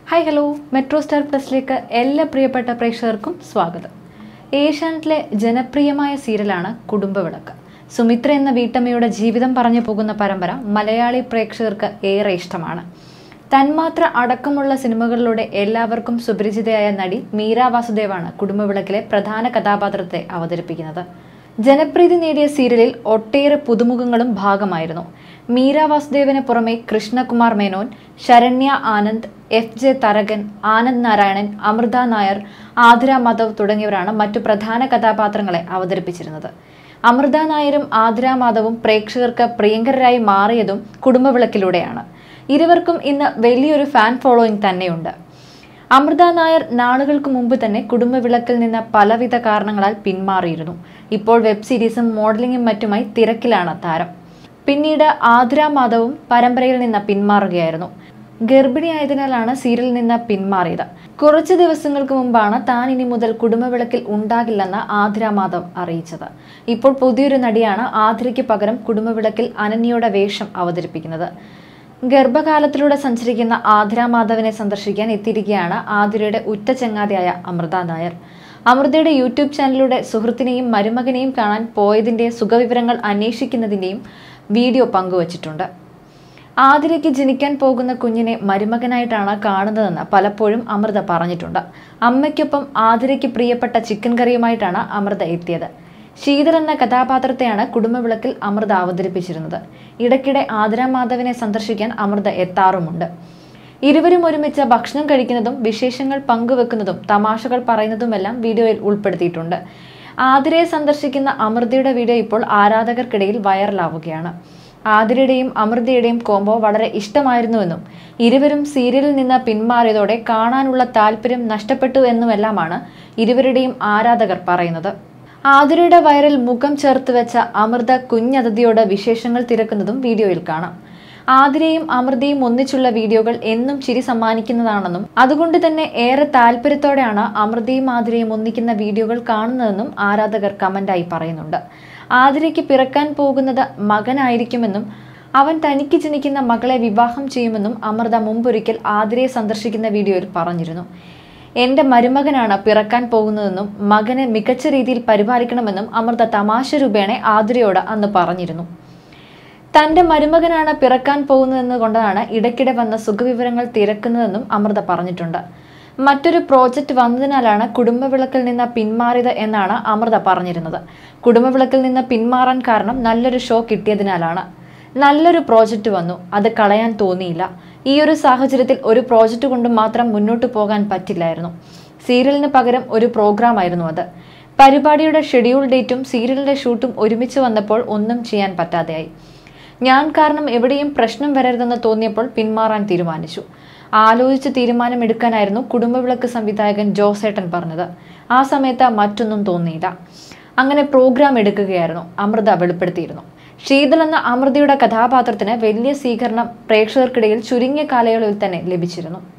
hi hello metro star പ്ലസിലേക്ക് എല്ലാ പ്രിയപ്പെട്ട പ്രേക്ഷകർക്കും സ്വാഗതം ഏഷ്യാനെറ്റിലെ ജനപ്രിയമായ സീരിയലാണ് കുടുംബവിളക്ക് സുമിത്ര എന്ന വീട്ടമ്മയുടെ ജീവിതം പറഞ്ഞു പോകുന്ന പരമ്പര മലയാളി പ്രേക്ഷകർക്ക് ഏറെ ഇഷ്ടമാണ് തന്മാത്ര അടക്കമുള്ള സിനിമകളിലൂടെ എല്ലാവർക്കും സുപരിചിതയായ നടി മീര വാസുദേവാണ് കുടുംബവിളക്കിലെ പ്രധാന കഥാപാത്രത്തെ അവതരിപ്പിക്കുന്നത് ജനപ്രീതി നേടിയ സീരിയലിൽ ഒട്ടേറെ പുതുമുഖങ്ങളും ഭാഗമായിരുന്നു മീര വാസുദേവന് പുറമെ കൃഷ്ണകുമാർ മേനോൻ ശരണ്യ ആനന്ദ് എഫ് ജെ തരകൻ ആനന്ദ് നാരായണൻ അമൃത നായർ ആതിര മാധവ് തുടങ്ങിയവരാണ് മറ്റു പ്രധാന കഥാപാത്രങ്ങളെ അവതരിപ്പിച്ചിരുന്നത് അമൃത നായരും ആതിര മാധവും പ്രേക്ഷകർക്ക് പ്രിയങ്കരായി മാറിയതും കുടുംബവിളക്കിലൂടെയാണ് ഇരുവർക്കും ഇന്ന് വലിയൊരു ഫാൻ ഫോളോയിങ് തന്നെയുണ്ട് അമൃത നായർ നാളുകൾക്ക് മുമ്പ് തന്നെ കുടുംബവിളക്കിൽ നിന്ന് പലവിധ കാരണങ്ങളാൽ പിന്മാറിയിരുന്നു ഇപ്പോൾ വെബ് സീരീസും മോഡലിംഗും മറ്റുമായി തിരക്കിലാണ് താരം പിന്നീട് ആതിര മാധവും പരമ്പരയിൽ നിന്ന് പിന്മാറുകയായിരുന്നു ഗർഭിണിയായതിനാലാണ് സീരിയലിൽ നിന്ന് പിന്മാറിയത് കുറച്ച് ദിവസങ്ങൾക്ക് മുമ്പാണ് താൻ ഇനി മുതൽ കുടുംബവിളക്കിൽ ഉണ്ടാകില്ലെന്ന് ആതിര മാധവ് അറിയിച്ചത് ഇപ്പോൾ പുതിയൊരു നടിയാണ് ആതിരയ്ക്ക് പകരം കുടുംബവിളക്കിൽ അനന്യയുടെ വേഷം അവതരിപ്പിക്കുന്നത് ഗർഭകാലത്തിലൂടെ സഞ്ചരിക്കുന്ന ആതിര മാധവനെ സന്ദർശിക്കാൻ എത്തിയിരിക്കുകയാണ് ആതിരയുടെ ഉറ്റ ചങ്ങാതിയായ അമൃത നായർ അമൃതയുടെ യൂട്യൂബ് ചാനലിലൂടെ സുഹൃത്തിനെയും മരുമകനെയും കാണാൻ പോയതിന്റെ സുഖവിവരങ്ങൾ അന്വേഷിക്കുന്നതിന്റെയും വീഡിയോ പങ്കുവച്ചിട്ടുണ്ട് ആതിരയ്ക്ക് ജനിക്കാൻ പോകുന്ന കുഞ്ഞിനെ മരുമകനായിട്ടാണ് കാണുന്നതെന്ന് പലപ്പോഴും അമൃത പറഞ്ഞിട്ടുണ്ട് അമ്മയ്ക്കൊപ്പം ആതിരയ്ക്ക് പ്രിയപ്പെട്ട ചിക്കൻ കറിയുമായിട്ടാണ് അമൃത എത്തിയത് ശീതൾ എന്ന കഥാപാത്രത്തെയാണ് കുടുംബവിളക്കിൽ അമൃത അവതരിപ്പിച്ചിരുന്നത് ഇടയ്ക്കിടെ ആതിര മാധവനെ സന്ദർശിക്കാൻ അമൃത എത്താറുമുണ്ട് ഇരുവരും ഒരുമിച്ച് ഭക്ഷണം കഴിക്കുന്നതും വിശേഷങ്ങൾ പങ്കുവെക്കുന്നതും തമാശകൾ പറയുന്നതുമെല്ലാം വീഡിയോയിൽ ഉൾപ്പെടുത്തിയിട്ടുണ്ട് ആതിരയെ സന്ദർശിക്കുന്ന അമൃതയുടെ വീഡിയോ ഇപ്പോൾ ആരാധകർക്കിടയിൽ വൈറലാവുകയാണ് ആതിരയുടെയും അമൃതയുടെയും കോംബോ വളരെ ഇഷ്ടമായിരുന്നുവെന്നും ഇരുവരും സീരിയലിൽ നിന്ന് പിന്മാറിയതോടെ കാണാനുള്ള താല്പര്യം നഷ്ടപ്പെട്ടു എന്നുമെല്ലാമാണ് ഇരുവരുടെയും ആരാധകർ പറയുന്നത് ആതിരയുടെ വയറിൽ മുഖം ചേർത്ത് വെച്ച അമൃത കുഞ്ഞതിഥിയോട് വിശേഷങ്ങൾ തിരക്കുന്നതും വീഡിയോയിൽ കാണാം ആതിരയും അമൃതയും ഒന്നിച്ചുള്ള വീഡിയോകൾ എന്നും ചിരി സമ്മാനിക്കുന്നതാണെന്നും അതുകൊണ്ട് തന്നെ ഏറെ താല്പര്യത്തോടെയാണ് അമൃതയും ആതിരയും ഒന്നിക്കുന്ന വീഡിയോകൾ കാണുന്നതെന്നും ആരാധകർ കമന്റായി പറയുന്നുണ്ട് ആതിരയ്ക്ക് പിറക്കാൻ പോകുന്നത് മകനായിരിക്കുമെന്നും അവൻ തനിക്ക് ജനിക്കുന്ന മകളെ വിവാഹം ചെയ്യുമെന്നും അമൃത മുമ്പൊരിക്കൽ ആതിരയെ സന്ദർശിക്കുന്ന വീഡിയോയിൽ പറഞ്ഞിരുന്നു എന്റെ മരുമകനാണ് പിറക്കാൻ പോകുന്നതെന്നും മകനെ മികച്ച രീതിയിൽ പരിപാലിക്കണമെന്നും അമൃത തമാശ രൂപേണ ആതിരയോട് അന്ന് പറഞ്ഞിരുന്നു തന്റെ മരുമകനാണ് പിറക്കാൻ പോകുന്നതെന്ന് കൊണ്ടാണ് ഇടയ്ക്കിടെ വന്ന സുഖവിവരങ്ങൾ തിരക്കുന്നതെന്നും അമൃത പറഞ്ഞിട്ടുണ്ട് മറ്റൊരു പ്രോജക്റ്റ് വന്നതിനാലാണ് കുടുംബവിളക്കിൽ നിന്ന് പിന്മാറിയത് എന്നാണ് അമൃത പറഞ്ഞിരുന്നത് കുടുംബവിളക്കിൽ നിന്ന് പിന്മാറാൻ കാരണം നല്ലൊരു ഷോ കിട്ടിയതിനാലാണ് നല്ലൊരു പ്രോജക്റ്റ് വന്നു അത് കളയാൻ തോന്നിയില്ല ഈ ഒരു സാഹചര്യത്തിൽ ഒരു പ്രോജക്റ്റ് കൊണ്ട് മാത്രം മുന്നോട്ട് പോകാൻ പറ്റില്ലായിരുന്നു സീരിയലിന് പകരം ഒരു പ്രോഗ്രാം ആയിരുന്നു അത് പരിപാടിയുടെ ഷെഡ്യൂൾ ഡേറ്റും സീരിയലിന്റെ ഷൂട്ടും ഒരുമിച്ച് വന്നപ്പോൾ ഒന്നും ചെയ്യാൻ പറ്റാതെയായി ഞാൻ കാരണം എവിടെയും പ്രശ്നം വരരുതെന്ന് തോന്നിയപ്പോൾ പിന്മാറാൻ തീരുമാനിച്ചു ആലോചിച്ച് തീരുമാനമെടുക്കാനായിരുന്നു കുടുംബവിളക്ക് സംവിധായകൻ ജോസേട്ടൻ പറഞ്ഞത് ആ സമയത്ത് മറ്റൊന്നും തോന്നിയില്ല അങ്ങനെ പ്രോഗ്രാം എടുക്കുകയായിരുന്നു അമൃത വെളിപ്പെടുത്തിയിരുന്നു ശീതൾ എന്ന അമൃതയുടെ കഥാപാത്രത്തിന് വലിയ സ്വീകരണം പ്രേക്ഷകർക്കിടയിൽ ചുരുങ്ങിയ കാലയളവിൽ തന്നെ ലഭിച്ചിരുന്നു